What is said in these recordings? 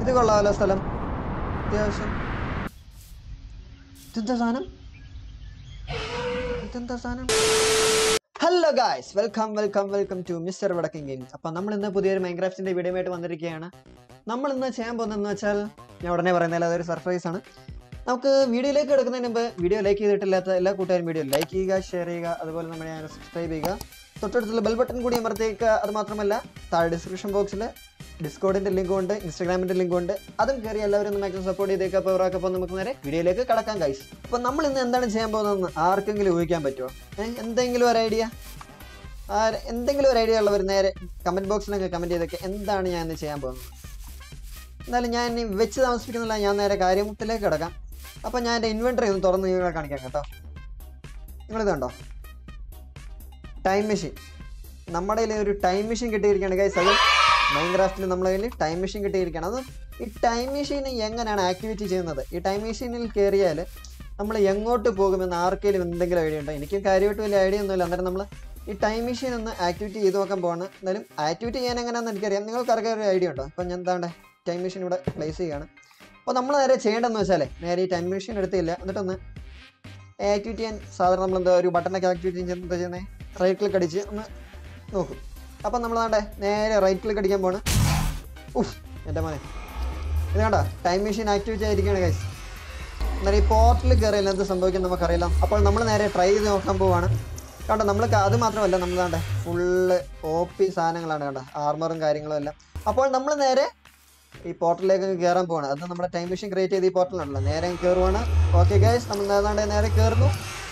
ഇത് കൊള്ളാമല്ലോ സ്ഥലം അത്യാവശ്യം ഇതെന്താ സാധനം ഇതെന്താ സാധനം hello guys welcome welcome welcome to mister Vadakkan games അപ്പോൾ നമ്മൾ ഇന്ന് പുതിയൊരു മൈൻക്രാഫ്റ്റിന്റെ വീഡിയോ ആയിട്ട് വന്നിരിക്കുകയാണ് നമ്മൾ ഇന്ന് ചെയ്യാൻ പോകുന്നതെന്ന് വെച്ചാൽ ഞാൻ ഉടനെ പറയുന്നില്ല അതൊരു സർപ്രൈസ് ആണ് നമുക്ക് വീഡിയോയിലേക്ക് എടുക്കുന്നതിന് മുമ്പ് വീഡിയോ ലൈക്ക് ചെയ്തിട്ടില്ലാത്ത എല്ലാ കൂട്ടുകാരും വീഡിയോ ലൈക്ക് ചെയ്യുക ഷെയർ ചെയ്യുക അതുപോലെ നമ്മുടെ ചാനൽ സബ്സ്ക്രൈബ് ചെയ്യുക തൊട്ടടുത്തുള്ള ബെൽ ബട്ടൺ കൂടി അമർത്തിയേക്കുക അത് മാത്രമല്ല താഴെ ഡിസ്ക്രിപ്ഷൻ ബോക്സിൽ ഡിസ്കോഡിന്റെ ലിങ്കും ഉണ്ട് ഇൻസ്റ്റാഗ്രാമിന്റെ ലിങ്കും ഉണ്ട് അതും കയറി എല്ലാവരും ഒന്ന് മാക്സിമം സപ്പോർട്ട് ചെയ്തേക്കുക അപ്പോൾ അവരൊക്കെ നമുക്ക് നേരെ വീഡിയോയിലേക്ക് കടക്കാൻ കഴിച്ചു അപ്പോൾ നമ്മൾ ഇന്ന് എന്താണ് ചെയ്യാൻ പോകുന്നതെന്ന് ആർക്കെങ്കിലും ഊഹിക്കാൻ പറ്റുമോ ഏഹ് എന്തെങ്കിലും ഒരു ഐഡിയ ആര് എന്തെങ്കിലും ഒരു ഐഡിയ ഉള്ളവർ നേരെ കമൻറ്റ് ബോക്സിലൊക്കെ കമൻറ്റ് ചെയ്തൊക്കെ എന്താണ് ഞാൻ ഇന്ന് ചെയ്യാൻ പോകുന്നത് എന്നാലും ഞാൻ ഇനി വെച്ച് താമസിക്കുന്നില്ല ഞാൻ നേരെ കാര്യത്തിലേക്ക് കിടക്കാം അപ്പോൾ ഞാൻ എൻ്റെ ഇൻവെൻറ്ററി ഒന്ന് തുറന്ന് നിങ്ങളെ കാണിക്കാം കേട്ടോ നിങ്ങളിത് കണ്ടോ ടൈം മെഷീൻ നമ്മുടെ കയ്യിൽ ഒരു ടൈം മെഷീൻ കിട്ടിയിരിക്കുകയാണ് ഗൈസ് അത് മൈൻക്രാഫ്റ്റിൽ നമ്മളെ കയ്യിൽ ടൈം മെഷീൻ കിട്ടിയിരിക്കുകയാണ് അത് ഈ ടൈം മെഷീൻ എങ്ങനെയാണ് ആക്ടിവിറ്റി ചെയ്യുന്നത് ഈ ടൈം മെഷീനിൽ കയറിയാൽ നമ്മൾ എങ്ങോട്ട് പോകുമെന്ന് ആർക്കെങ്കിലും എന്തെങ്കിലും ഐഡിയ ഉണ്ടോ എനിക്ക് കാര്യമായിട്ട് വലിയ ഐഡിയ ഒന്നുമില്ല അന്നേരം നമ്മൾ ഈ ടൈം മെഷീൻ ഒന്ന് ആക്ടിവിറ്റി ചെയ്ത് നോക്കാൻ പോവാണ് എന്തായാലും ആക്ടിവിറ്റി ചെയ്യാൻ എങ്ങനെയാണെന്ന് എനിക്കറിയാം നിങ്ങൾക്ക് ഒരു ഐഡിയ ഉണ്ടോ അപ്പം ഞാൻ എന്താണ്ട് ടൈം മെഷീൻ ഇവിടെ പ്ലേസ് ചെയ്യുകയാണ് അപ്പോൾ നമ്മൾ നേരെ ചെയ്യേണ്ടതെന്ന് വെച്ചാൽ നേരെ ഈ ടൈം മെഷീൻ എടുത്തില്ല എന്നിട്ടൊന്ന് ആക്ടിവിറ്റി ചെയ്യാൻ സാധാരണ നമ്മൾ എന്താ ഒരു ബട്ടണൊക്കെ ആക്ടിവിറ്റി ചെയ്യുന്നത് എന്താ ചെയ്യുന്നത് റൈറ്റ് ക്ലിക്ക് അടിച്ച് ഒന്ന് നോക്കും അപ്പം നമ്മൾ വേണ്ടേ നേരെ റൈറ്റ് ക്ലിക്ക് അടിക്കാൻ പോണ് ഉഫ് എൻ്റെ മോനെ ഇത് കണ്ട ടൈം മെഷീൻ ആക്ടിവിറ്റി ആയിരിക്കുകയാണ് ഗൈസ് എന്നാൽ ഈ പോർട്ടിൽ കയറിയില്ല എന്ത് സംഭവിക്കും നമുക്കറിയില്ല അപ്പോൾ നമ്മൾ നേരെ ട്രൈ ചെയ്ത് നോക്കാൻ പോവാണ് കണ്ടോ നമ്മൾ അത് മാത്രമല്ല നമ്മൾ കണ്ടേ ഫുള്ള് ഒ പി സാധനങ്ങളാണ് കണ്ട ആർമറും കാര്യങ്ങളും എല്ലാം അപ്പോൾ നമ്മൾ നേരെ ഈ പോർട്ടലിലേക്ക് കയറാൻ പോവാണ് അത് നമ്മുടെ ടൈം മെഷീൻ ക്രിയേറ്റ് ചെയ്ത് ഈ പോർട്ടലുണ്ടല്ലോ നേരെ കയറുവാണ് ഓക്കെ ഗൈസ് നമ്മൾ ഏതാണ്ട് നേരെ കയറുന്നു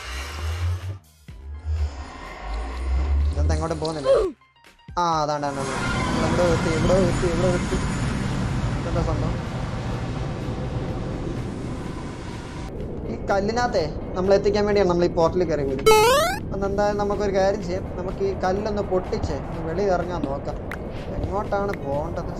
ഇതെന്താ എങ്ങോട്ടും പോകുന്നില്ല ആ അതാണ്ട് അതാണ് ഇവിടെ എത്തി ഇവിടെ എത്തി ഇവിടെ എത്തി ഇതെന്താ സംഭവം ഈ കല്ലിനകത്തെ നമ്മൾ എത്തിക്കാൻ വേണ്ടിയാണ് നമ്മൾ ഈ പോർട്ടലിൽ കയറി പോയി അപ്പം എന്തായാലും നമുക്കൊരു കാര്യം ചെയ്യാം നമുക്ക് ഈ കല്ലൊന്ന് പൊട്ടിച്ച് ഒന്ന് വെളിയിൽ ഇറങ്ങാൻ നോക്കാം എങ്ങോട്ടാണ് പോകേണ്ടത്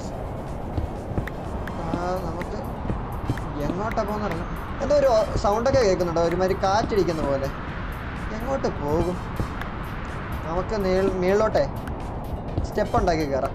ആ, നമുക്ക് എങ്ങോട്ടാ പോകുന്നറിയാം എന്തോ ഒരു സൗണ്ടൊക്കെ കേൾക്കുന്നുണ്ടോ ഒരുമാതിരി കാറ്റടിക്കുന്ന പോലെ എങ്ങോട്ട് പോകും നമുക്ക് നീൾ മേളിലോട്ടെ സ്റ്റെപ്പ് ഉണ്ടാക്കി കയറാം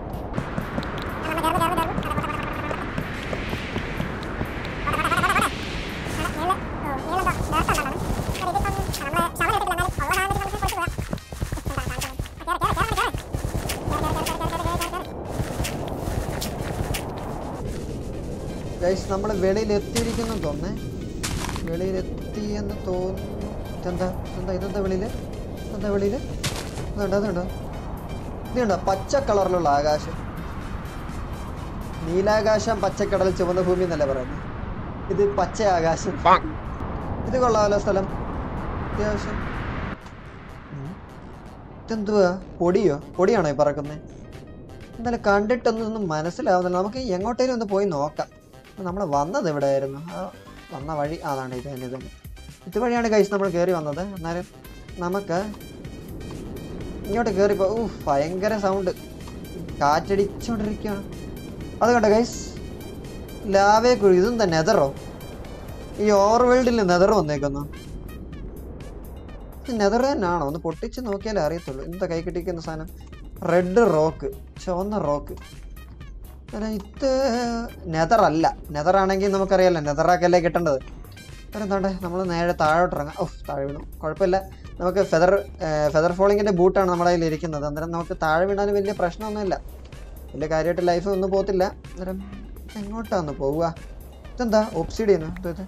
ഗൈസ് നമ്മൾ വെളിയിൽ എത്തിയിരിക്കുന്നു തോന്നേ വെളിയിലെത്തി എന്ന് തോന്നുന്നു ഇതെന്താ ഇതെന്താ ഇതെന്താ വെളിയിൽ എന്താ വെളിയിൽ അതുണ്ടോ അതുണ്ടോ ഇതുണ്ടോ പച്ച കളറിലുള്ള ആകാശം നീലാകാശം പച്ചക്കടൽ ചുവന്ന ഭൂമി എന്നല്ലേ പറയുന്നത് ഇത് പച്ച ആകാശം ഇത് കൊള്ളാമല്ലോ സ്ഥലം അത്യാവശ്യം ഉം. ഇതെന്തുവാ പൊടിയോ പൊടിയാണോ ഈ പറക്കുന്നത് എന്തായാലും കണ്ടിട്ടൊന്നും മനസ്സിലാവുന്നില്ല നമുക്ക് എങ്ങോട്ടേലും ഒന്ന് പോയി നോക്കാം നമ്മൾ വന്നത് എവിടെ ആയിരുന്നു ആ വന്ന വഴി അതാണ് ഇത് തന്നെ ഇത് തന്നെ ഇതുവഴിയാണ് കഴിച്ച് നമ്മൾ കയറി വന്നത് എന്നാലും നമുക്ക് ഇങ്ങോട്ട് കയറിപ്പോ ഊ ഭയങ്കര സൗണ്ട് കാറ്റടിച്ചോണ്ടിരിക്കുകയാണ് അത് കണ്ടോ ഗൈസ് ലാവേ കുഴി ഇതും തന്നെ നെതറോ ഈ ഓവർ വേൾഡിൽ നെതർ വന്നേക്കുന്നു നെതർ തന്നെയാണോ ഒന്ന് പൊട്ടിച്ച് നോക്കിയാലേ അറിയത്തുള്ളൂ എന്താ കൈ കിട്ടിക്കുന്ന സാധനം റെഡ് റോക്ക് ചുവന്ന റോക്ക് അല്ല ഇത് നെതറല്ല നെതറാണെങ്കിൽ നമുക്കറിയാലോ നെതറാക്കല്ലേ കിട്ടേണ്ടത് എന്താണ്ടേ നമ്മൾ നേരെ താഴോട്ട് ഇറങ്ങാം ഓ താഴെ വീണു കുഴപ്പമില്ല നമുക്ക് ഫെദർ ഫെദർ ഫോളിങ്ങിൻ്റെ ബൂട്ടാണ് നമ്മുടെ കയ്യിൽ ഇരിക്കുന്നത് അന്നേരം നമുക്ക് താഴെ വീണാലും വലിയ പ്രശ്നമൊന്നുമില്ല വലിയ കാര്യമായിട്ട് ലൈഫ് ഒന്നും പോകത്തില്ല അന്നേരം എങ്ങോട്ടാന്ന് പോവുക ഇതെന്താ ഒബ്സിഡിയനോ ഇത്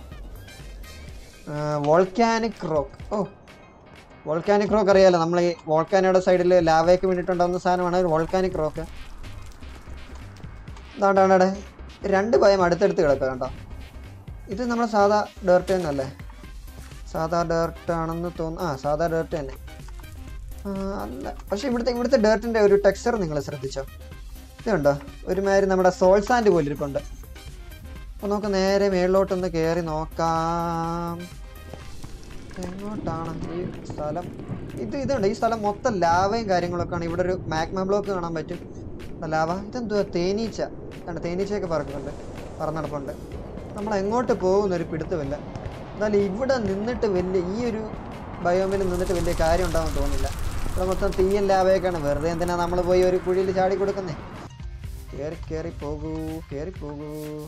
volcanic rock oh volcanic rock അറിയാലോ നമ്മൾ ഈ വോൾക്കാനയുടെ സൈഡിൽ ലാവയ്ക്ക് വേണ്ടിയിട്ടുണ്ടാകുന്ന സാധനമാണ് വോൾക്കാനിക് റോക്ക് ഇതാണ്ടാണ്ടേ രണ്ട് ഭയം അടുത്തടുത്ത് കിടക്കുക കണ്ടോ ഇത് നമ്മുടെ സാധാ ഡേർട്ട് തന്നെ അല്ലേ സാധാ ഡേർട്ട് ആണെന്ന് തോന്നുന്നു ആ സാധാ ഡേർട്ട് തന്നെ ആ, അല്ല പക്ഷെ ഇവിടുത്തെ ഇവിടുത്തെ ഡേർട്ടിൻ്റെ ഒരു ടെക്സ്ചർ നിങ്ങൾ ശ്രദ്ധിച്ചോ ഇത് കണ്ടോ ഒരുമാതിരി നമ്മുടെ സോൾ സാൻഡ് പോലെ ഇരിപ്പുണ്ട് അപ്പോൾ നമുക്ക് നേരെ മേളിലോട്ടൊന്ന് കയറി നോക്കാം എങ്ങോട്ടാണ് ഈ സ്ഥലം ഇത് ഇതുണ്ട് ഈ സ്ഥലം മൊത്തം ലാവയും കാര്യങ്ങളൊക്കെയാണ് ഇവിടെ ഒരു മാഗ്മ ബ്ലോക്ക് കാണാൻ പറ്റും ലാവ ഇതെന്തുവാ തേനീച്ച കണ്ട തേനീച്ചയൊക്കെ പറക്കുന്നുണ്ട് പറന്നടപ്പുണ്ട് നമ്മൾ എങ്ങോട്ട് പോകുന്നൊരു പിടുത്തമില്ല എന്നാലും ഇവിടെ നിന്നിട്ട് വലിയ ഈ ഒരു ബയോമിൽ നിന്നിട്ട് വലിയ കാര്യം ഉണ്ടാകുമെന്ന് തോന്നുന്നില്ല ഇവിടെ മൊത്തം തീയൻ ലാവയൊക്കെയാണ് വെറുതെ എന്തിനാ നമ്മൾ പോയി ഒരു കുഴിയിൽ ചാടി കൊടുക്കുന്നേ കേറി കേറി പോകൂ കേറി പോകൂ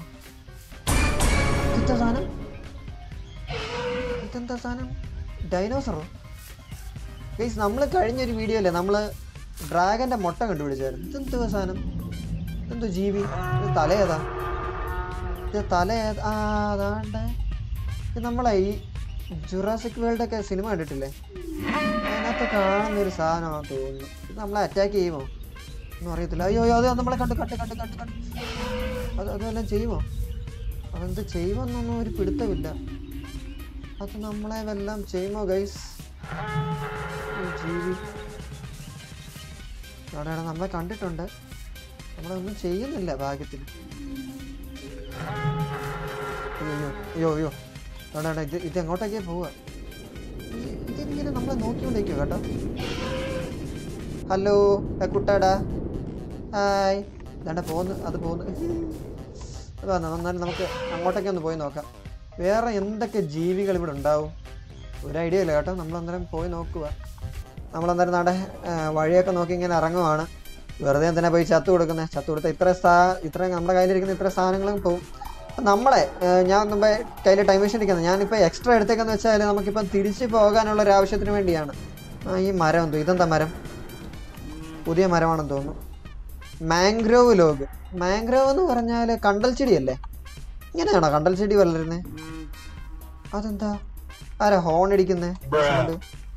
ഇതെന്താ സാധനം ഇതെന്താ സാധനം ഡൈനോസറോ ഗൈസ് നമ്മൾ കഴിഞ്ഞൊരു വീഡിയോ അല്ലേ നമ്മൾ ഡ്രാഗന്റെ മുട്ട കണ്ടുപിടിച്ചായിരുന്നു ഇതെന്തുവാ സാധനം ഇതെന്തോ ജീവി ഇത് തല ഏതാ ഇത് തല ഏതാ ആ അതാണ്ട് ഇത് നമ്മളെ ഈ ജുറാസിക് വേൾഡ് ഒക്കെ സിനിമ കണ്ടിട്ടില്ലേ അതിനകത്ത് കാണുന്ന ഒരു സാധനമാണെന്ന് തോന്നുന്നു ഇത് നമ്മളെ അറ്റാക്ക് ചെയ്യുമോ ഒന്നും അറിയത്തില്ല അയ്യോ അയ്യോ അത് നമ്മളെ കണ്ട് കണ്ട് കണ്ട് കണ്ട് കണ്ട് അത് അതുമെല്ലാം ചെയ്യുമോ അതെന്ത് ചെയ്യുമെന്നൊന്നും ഒരു പിടുത്തമില്ല അത് നമ്മളെ വല്ലതും ചെയ്യുമോ ഗൈസ് ജീവി അവിടെ അവിടെ നമ്മളെ കണ്ടിട്ടുണ്ട് നമ്മളെ ഒന്നും ചെയ്യുന്നില്ല ഭാഗ്യത്തിന് അയ്യോ അയ്യോ അയ്യോ അവിടെ അവിടെ ഇത് ഇത് എങ്ങോട്ടേക്കേ പോവുക ഈ- ഇതിങ്ങനെ നമ്മളെ നോക്കിക്കൊണ്ടിരിക്കുക കേട്ടോ ഹലോ ഏ കുട്ടാടാ ഹായ് ഇതാണ്ട പോന്ന് അത് പോന്ന് അത് വന്നു എന്നാലും നമുക്ക് അങ്ങോട്ടേക്ക് ഒന്ന് പോയി നോക്കാം വേറെ എന്തൊക്കെ ജീവികൾ ഇവിടെ ഉണ്ടാവും ഒരു ഐഡിയ ഇല്ല കേട്ടോ നമ്മൾ അന്നേരം പോയി നോക്കുക നമ്മൾ അന്നേരം നാടെ വഴിയൊക്കെ നോക്കി ഇങ്ങനെ ഇറങ്ങുവാണ് വെറുതെ എന്തിനാ പോയി ചത്തു കൊടുക്കുന്നത് ചത്തു കൊടുത്ത ഇത്ര സാ ഇത്രയും നമ്മുടെ കയ്യിലിരിക്കുന്ന ഇത്ര സാധനങ്ങളും പോവും അപ്പം നമ്മളെ ആ, ഞാൻ മുമ്പേ കയ്യിൽ ടൈം മെഷീൻ ഇരിക്കുന്നത് ഞാനിപ്പോൾ എക്സ്ട്രാ എടുത്തേക്കെന്ന് വെച്ചാൽ നമുക്കിപ്പം തിരിച്ച് പോകാനുള്ള ഒരു ആവശ്യത്തിന് വേണ്ടിയാണ് ആ, ഈ മരം എന്തോ ഇതെന്താ മരം പുതിയ മരമാണെന്ന് തോന്നുന്നു മാംഗ്രോവ് ലോഗ് മാംഗ്രോവ് എന്ന് പറഞ്ഞാൽ കണ്ടൽ ചെടിയല്ലേ ഇങ്ങനെയാണോ കണ്ടൽ ചെടി വളരുന്നത് അതെന്താ ആരാ ഹോൺ അടിക്കുന്നേ സൗണ്ട്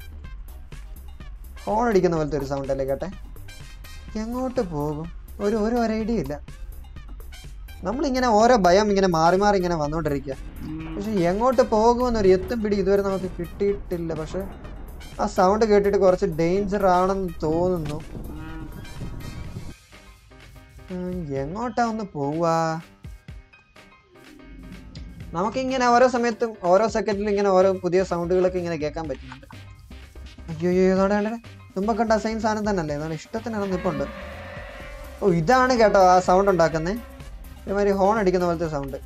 ഹോൺ അടിക്കുന്ന പോലത്തെ ഒരു സൗണ്ട് അല്ലേ കേട്ടെ എങ്ങോട്ട് പോകും ഒരു ഒരു ഒരു ഐഡിയ ഇല്ല നമ്മളിങ്ങനെ ഓരോ ഭയം ഇങ്ങനെ മാറി മാറി ഇങ്ങനെ വന്നുകൊണ്ടിരിക്കുക പക്ഷെ എങ്ങോട്ട് പോകുമെന്നൊരു എത്തും പിടി ഇതുവരെ നമുക്ക് കിട്ടിയിട്ടില്ല പക്ഷെ ആ സൗണ്ട് കേട്ടിട്ട് കുറച്ച് ഡേഞ്ചർ ആണെന്ന് തോന്നുന്നു ഉം, എങ്ങോട്ടാ ഒന്ന് പോവാ നമുക്കിങ്ങനെ ഓരോ സമയത്തും ഓരോ സെക്കൻഡിലും ഇങ്ങനെ ഓരോ പുതിയ സൗണ്ടുകളൊക്കെ ഇങ്ങനെ കേൾക്കാൻ പറ്റുന്നുണ്ട് അയ്യോ അയ്യോ ഇതോടെ മുമ്പ് കണ്ട സെയിം സാധനം തന്നെയല്ലേ ഇതാണ് ഇഷ്ടത്തിനാണ് നിപ്പുണ്ട് ഓ ഇതാണ് കേട്ടോ ആ സൗണ്ട് ഉണ്ടാക്കുന്നത് ഇതുമാതിരി ഹോൺ അടിക്കുന്ന പോലത്തെ സൗണ്ട്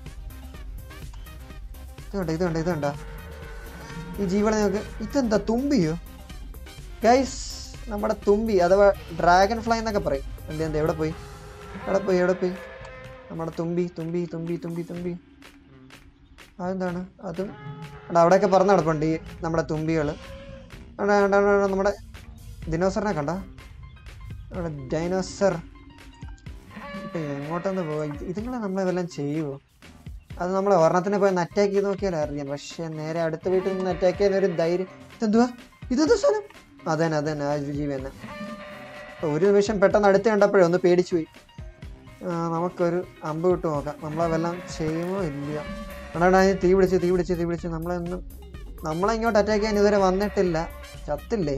ഇത് കണ്ടോ ഇത് കണ്ടോ ഇത് കണ്ടോ ഈ ജീവനെ നോക്ക് ഇതെന്താ തുമ്പിയോ ഗൈസ് നമ്മുടെ തുമ്പി അഥവാ ഡ്രാഗൺ ഫ്ലൈ എന്നൊക്കെ പറയും എന്ത് എന്ത് എവിടെ പോയി എവിടെ പോയി എവിടെ പോയി നമ്മുടെ തുമ്പി തുമ്പി തുമ്പി തുമ്പി തുമ്പി അതെന്താണ് അതും എടാ അവിടെയൊക്കെ പറന്ന് നടപ്പുണ്ട് ഈ നമ്മുടെ തുമ്പികൾ നമ്മുടെ ദിനോസറിനെ കണ്ട അവിടെ ഡൈനോസർ ഇപ്പം എങ്ങോട്ടൊന്ന് പോവാ ഇത് ഇതുങ്ങളെ നമ്മളെ വല്ലതും ചെയ്യുമോ അത് നമ്മളെ ഒരെണ്ണത്തിനെ പോയി ഒന്ന് അറ്റാക്ക് ചെയ്ത് നോക്കിയാൽ അറിയാം പക്ഷെ നേരെ അടുത്ത വീട്ടിൽ നിന്ന് അറ്റാക്ക് ചെയ്യുന്ന ഒരു ധൈര്യം ഇതെന്തുവാ ഇതെന്താ സാധനം അതന്നെ അതന്നെ ആ ജീവി തന്നെ ഇപ്പൊ ഒരു നിമിഷം പെട്ടെന്ന് അടുത്ത് കണ്ടപ്പോഴേ ഒന്ന് പേടിച്ചു പോയി ആ, നമുക്കൊരു അമ്പ് വിട്ട് നോക്കാം നമ്മളെ വല്ലതും ചെയ്യുമോ ഇല്ലയോ കണ്ടാ തീ പിടിച്ച് തീ പിടിച്ച് തീ പിടിച്ച് നമ്മളെ ഒന്നും നമ്മളെ ഇങ്ങോട്ട് അറ്റാക്ക് ചെയ്യാൻ ഇതുവരെ വന്നിട്ടില്ല ചത്തില്ലേ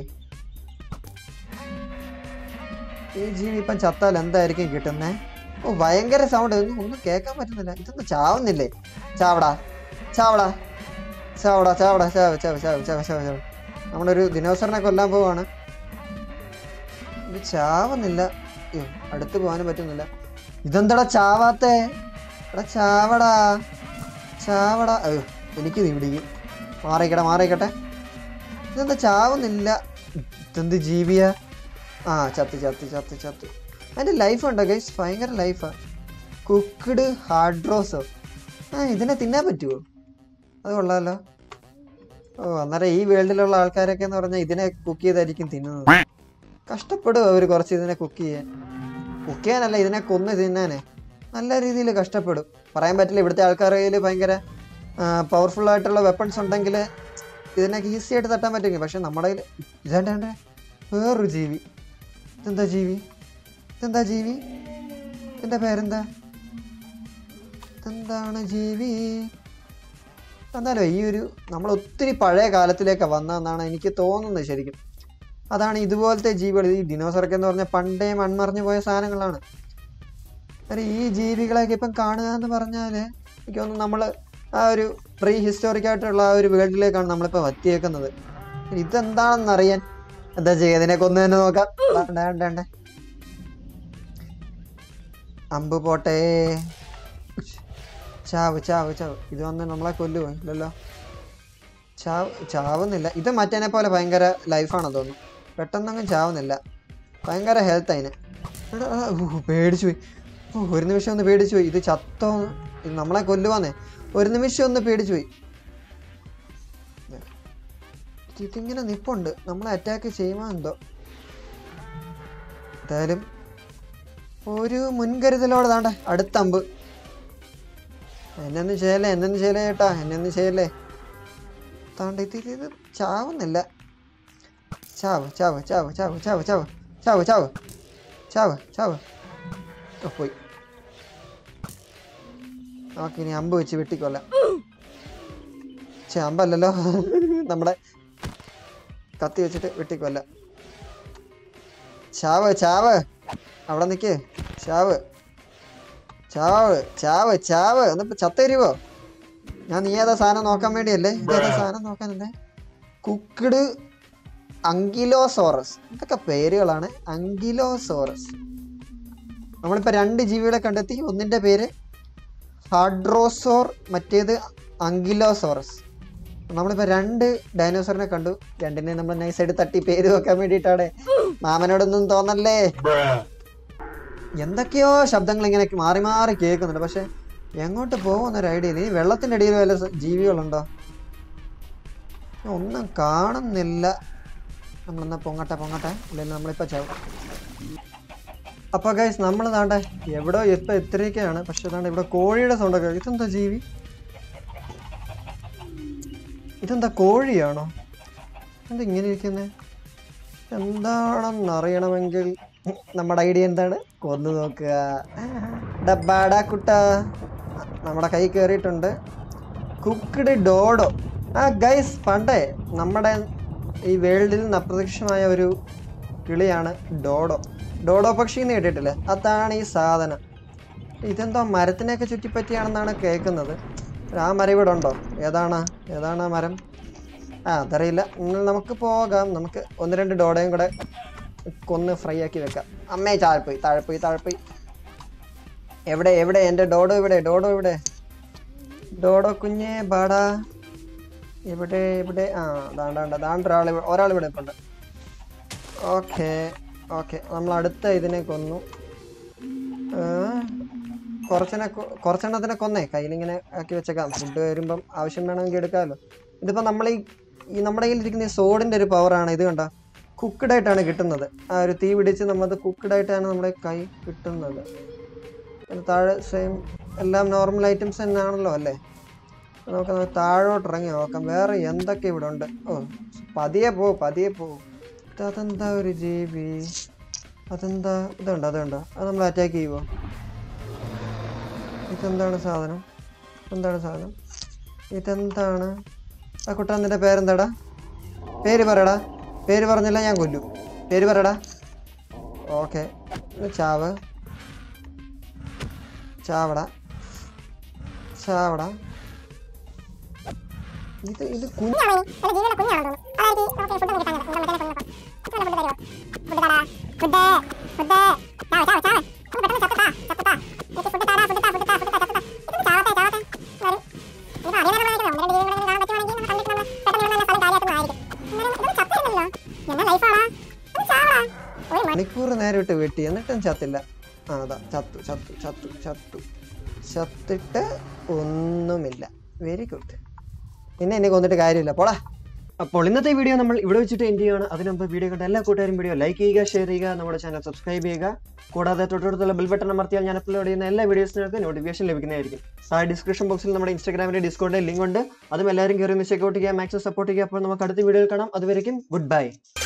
ഈ ജീവി ഇപ്പം ചത്താൽ എന്തായിരിക്കും കിട്ടുന്നേ ഓ ഭയങ്കര സൗണ്ട് ഒന്നും ഒന്നും കേൾക്കാൻ പറ്റുന്നില്ല ഇതൊന്നും ചാവുന്നില്ലേ ചാവടാ ചാവടാ ചാവടാ ചാവടാ ചാവ് ചാവ് ചാവ് ചാവ് ചാവ് ചാവ് നമ്മളൊരു ദിനോസറിനെ കൊല്ലാൻ പോവാണ് ഇത് ചാവുന്നില്ല അയ്യോ അടുത്ത് പോകാനും പറ്റുന്നില്ല ഇതെന്താടാ ചാവാത്തേ എടാ ചാവടാ ചാവടാ അയ്യോ എനിക്ക് നീ പിടിക്കും മാറിക്കട്ടെ മാറിക്കട്ടെ ഇതെന്താ ചാവുന്നില്ല ഇതെന്ത് ജീവിയാ ആ ചത്ത് ചത്ത് ചത്ത് ചത്ത് അതിൻ്റെ ലൈഫ് ഉണ്ടോ ഗൈസ് ഭയങ്കര ലൈഫാണ് കുക്ക്ഡ് ഹാർഡ് റോസോ ആ ഇതിനെ തിന്നാൻ പറ്റുമോ അത് കൊള്ളാമല്ലോ ഓ അന്നേരം ഈ വേൾഡിലുള്ള ആൾക്കാരൊക്കെ എന്ന് പറഞ്ഞാൽ ഇതിനെ കുക്ക് ചെയ്തായിരിക്കും തിന്നുന്നത് കഷ്ടപ്പെടും അവർ കുറച്ച് ഇതിനെ കുക്ക് ചെയ്യാൻ കുക്ക് ചെയ്യാനല്ല ഇതിനെ കൊന്ന് തിന്നാനേ നല്ല രീതിയിൽ കഷ്ടപ്പെടും പറയാൻ പറ്റില്ല ഇവിടുത്തെ ആൾക്കാരുടെ കയ്യിൽ ഭയങ്കര പവർഫുൾ ആയിട്ടുള്ള വെപ്പൺസ് ഉണ്ടെങ്കിൽ ഇതിനൊക്കെ ഈസി ആയിട്ട് തട്ടാൻ പറ്റുമെങ്കിൽ പക്ഷെ നമ്മുടെ കയ്യിൽ ഇതാണ്ട് വേറൊരു ജീവി ഇതെന്താ ജീവി ഇതെന്താ ജീവി എൻ്റെ പേരെന്താ ഇതെന്താണ് ജീവി എന്നാലോ ഈ ഒരു നമ്മൾ ഒത്തിരി പഴയ കാലത്തിലേക്ക് വന്നതെന്നാണ് എനിക്ക് തോന്നുന്നത് ശരിക്കും അതാണ് ഇതുപോലത്തെ ജീവികൾ ഈ ഡിനോസറൊക്കെ എന്ന് പറഞ്ഞാൽ പണ്ടേ മൺമറിഞ്ഞു പോയ സാധനങ്ങളാണ് അരെ ഈ ജീവികളെയൊക്കെ ഇപ്പം കാണുക എന്ന് പറഞ്ഞാൽ എനിക്ക് തോന്നുന്നു നമ്മൾ ആ ഒരു പ്രീ ഹിസ്റ്റോറിക് ആയിട്ടുള്ള ആ ഒരു വേൾഡിലേക്കാണ് നമ്മളിപ്പോൾ എത്തിയേക്കുന്നത് ഇനി ഇതെന്താണെന്ന് അറിയാൻ എന്താ ചെയ്യുക ഇതിനെ കൊന്നു തന്നെ നോക്കാം വേണ്ട വേണ്ട വേണ്ട അമ്പ് പോട്ടെ ചാവ് ചാവ് ചാവ് ഇത് വന്ന് നമ്മളെ കൊല്ലുമോ ഇല്ലല്ലോ ചാവ് ചാവുന്നില്ല ഇത് മറ്റേനെ പോലെ ഭയങ്കര ലൈഫാണെന്ന് തോന്നുന്നു പെട്ടെന്നൊന്നും ചാവുന്നില്ല ഭയങ്കര ഹെൽത്ത് അതിന് എടാ, ആ, ഊ, പേടിച്ചു പോയി ഓ, ഒരു നിമിഷം ഒന്ന് പേടിച്ചു പോയി ഇത് ചത്തോ ഇത് നമ്മളെ കൊല്ലുവാന്നേ ഒരു നിമിഷം ഒന്ന് പേടിച്ചു പോയി ഇത് ഇതിങ്ങനെ നിപ്പുണ്ട് നമ്മളെ അറ്റാക്ക് ചെയ്യുമോ എന്തോ എന്തായാലും ഒരു മുൻകരുതലോടെ താണ്ട അടുത്ത അമ്പ് എന്നൊന്നും ചെയ്യല്ലേ എന്നൊന്നും ചെയ്യലേ ചേട്ടാ എന്നൊന്നും ചെയ്യല്ലേ താണ്ട ഇത് ഇത് ഇത് ചാവുന്നില്ല ചാവ് ചാവ് ചാവ് ചാവ് ചാവ് ചാവ് ചാവ് ചാവ് ചാവ് ചാവ് ഓ, പോയി നമുക്കിനി അമ്പ് വെച്ച് വെട്ടിക്കൊല്ലാം ചേ അമ്പല്ലല്ലോ നമ്മുടെ കത്തി വെച്ചിട്ട് വെട്ടിക്കൊല്ലാം ചാവ് ചാവ് അവിടെ നിൽക്ക് ചാവ് ചാവ് ചാവ് ചാവ് എന്നിപ്പോ ചത്തരുവോ ഞാൻ നീ ഏതാ സാധനം നോക്കാൻ വേണ്ടിയല്ലേ ഇതേതാ സാധനം നോക്കാനല്ലേ കുക്ക്ഡ് അങ്കിലോസോറസ് ഇതൊക്കെ പേരുകളാണ് അങ്കിലോസോറസ് നമ്മളിപ്പോൾ രണ്ട് ജീവികളെ കണ്ടെത്തി ഒന്നിൻ്റെ പേര് ഹാഡ്രോസോർ മറ്റേത് അങ്കിലോസോറസ് നമ്മളിപ്പോൾ രണ്ട് ഡൈനോസറിനെ കണ്ടു രണ്ടിനെ നമ്മൾ നൈസായിട്ട് തട്ടി പേര് വെക്കാൻ വേണ്ടിയിട്ടാണ് മാമനോടൊന്നും തോന്നല്ലേ എന്തൊക്കെയോ ശബ്ദങ്ങൾ ഇങ്ങനെ മാറി മാറി കേൾക്കുന്നുണ്ട് പക്ഷെ എങ്ങോട്ട് പോകുന്നൊരു ഐഡിയ ഇല്ല ഈ വെള്ളത്തിൻ്റെ അടിയിൽ വല്ല സ- ജീവികളുണ്ടോ ഒന്നും കാണുന്നില്ല നമ്മളെന്നാ പൊങ്ങട്ടെ പൊങ്ങട്ടെ അല്ലെങ്കിൽ നമ്മളിപ്പോൾ ചാവും അപ്പോൾ ഗൈസ് നമ്മൾ താണ്ടെ എവിടോ ഇപ്പം എത്തിരിക്കുകയാണ് പക്ഷെ താണ്ടെ ഇവിടെ കോഴിയുടെ സൗണ്ടൊക്കെ ഇതെന്താ ജീവി ഇതെന്താ കോഴിയാണോ എന്താ ഇങ്ങനെ ഇരിക്കുന്നത് എന്താണെന്ന് അറിയണമെങ്കിൽ നമ്മുടെ ഐഡിയ എന്താണ് കൊന്നു നോക്കുക ഡബ്ബാടാ കുട്ട നമ്മുടെ കൈ കയറിയിട്ടുണ്ട് കുക്ക്ഡ് ഡോഡോ ആ ഗൈസ് പണ്ടേ നമ്മുടെ ഈ വേൾഡിൽ നിന്ന് അപ്രത്യക്ഷമായ ഒരു കിളിയാണ് ഡോഡോ ഡോഡോ പക്ഷി എന്ന് കേട്ടിട്ടില്ലേ അതാണ് ഈ സാധനം ഇതെന്തോ മരത്തിനെയൊക്കെ ചുറ്റിപ്പറ്റിയാണെന്നാണ് കേൾക്കുന്നത് ആ മരം ഇവിടെ ഉണ്ടോ ഏതാണ് ഏതാണ് ആ മരം ആ അതറിയില്ല എന്നാൽ നമുക്ക് പോകാം നമുക്ക് ഒന്ന് രണ്ട് ഡോഡയും കൂടെ കൊന്ന് ഫ്രൈ ആക്കി വെക്കാം അമ്മേ താഴെ പോയി താഴെ പോയി താഴെ പോയി എവിടെ എവിടെ എൻ്റെ ഡോഡോ ഇവിടെ ഡോഡോ ഇവിടെ ഡോഡോ കുഞ്ഞേ ബാടാ ഇവിടെ ഇവിടെ ആ ദാണ്ടാണ്ട ദാണ്ട ഒരാൾ ഒരാൾ ഇവിടെ ഇപ്പുണ്ട് ഓക്കെ ഓക്കെ നമ്മൾ അടുത്ത ഇതിനെ കൊന്നു ആ, കുറച്ചെണ്ണ കൊ- കുറച്ചെണ്ണത്തിനെ കൊന്നേ കയ്യിലിങ്ങനെ ആക്കി വെച്ചേക്കാം ഫുഡ് വരുമ്പം ആവശ്യം വേണമെങ്കിൽ എടുക്കാമല്ലോ ഇതിപ്പോൾ നമ്മൾ ഈ ഈ നമ്മുടെ കയ്യിൽ ഇരിക്കുന്ന ഈ സോഡിൻ്റെ ഒരു പവറാണ് ഇത് കണ്ട കുക്ക്ഡ് ആയിട്ടാണ് കിട്ടുന്നത് ആ ഒരു തീ പിടിച്ച് നമ്മളത് കുക്ക്ഡ് ആയിട്ടാണ് നമ്മുടെ കൈ കിട്ടുന്നത് പിന്നെ താഴെ സെയിം എല്ലാം നോർമൽ ഐറ്റംസ് തന്നെയാണല്ലോ അല്ലേ നമുക്ക് നമുക്ക് താഴോട്ട് ഇറങ്ങി നോക്കാം വേറെ എന്തൊക്കെ ഇവിടെ ഉണ്ട് ഓ പതിയെ പോ പതിയെ പോ ഇത് അതെന്താ ഒരു ജീവി അതെന്താ ഇതുണ്ടോ അതുണ്ടോ അത് നമ്മൾ അറ്റാക്ക് ചെയ്യുമോ ഇതെന്താണ് സാധനം എന്താണ് സാധനം ഇതെന്താണ് ആ കുട്ടാ നിന്റെ പേരെന്താടാ പേര് പറയടാ പേര് പറഞ്ഞില്ല ഞാൻ കൊല്ലും പേര് പറയടാ ഓക്കെ ചാവ് ചാവട ചാവട ഇത് ഇത് കുഞ്ഞ് മണിക്കൂർ നേരം ഇട്ട് വെട്ടി എന്നിട്ടും ചത്തില്ല ആ അതാ ചത്തു ചത്തു ചത്തു ചത്തു ചത്തിട്ട് ഒന്നുമില്ല വെരി ഗുഡ് പിന്നെ എന്നെ കൊന്നിട്ട് കാര്യമില്ല പോടാ അപ്പോൾ ഇന്നത്തെ വീഡിയോ നമ്മൾ ഇവിടെ വെച്ചിട്ട് എൻഡ് ചെയ്യുകയാണ് അതിന് മുമ്പ് വീഡിയോ കണ്ട എല്ലാ കൂട്ടുകാരും വീഡിയോ ലൈക്ക് ചെയ്യുക ഷെയർ ചെയ്യുക നമ്മുടെ ചാനൽ സബ്സ്ക്രൈബ് ചെയ്യുക കൂടാതെ തൊട്ടടുത്തുള്ള ബെൽ ബട്ടൺ അമർത്തിയാൽ ഞാൻ അപ്ലോഡ് ചെയ്യുന്ന എല്ലാ വീഡിയോസിനകത്ത് നോട്ടിഫിക്കേഷൻ ലഭിക്കുന്നതായിരിക്കും ആ ഡിസ്ക്രിപ്ഷൻ ബോക്സിൽ നമ്മുടെ ഇൻസ്റ്റാഗ്രാമിന്റെ ഡിസ്കൗണ്ട് ലിങ്ക് ഉണ്ട് അതും എല്ലാവരും കയറി ഒന്ന് ചെക്കൗട്ട് ചെയ്യുക മാക്സിമം സപ്പോർട്ട് ചെയ്യുക അപ്പോൾ നമുക്ക് അടുത്ത വീഡിയോയിൽ കാണാം അതുവരെയും ഗുഡ് ബൈ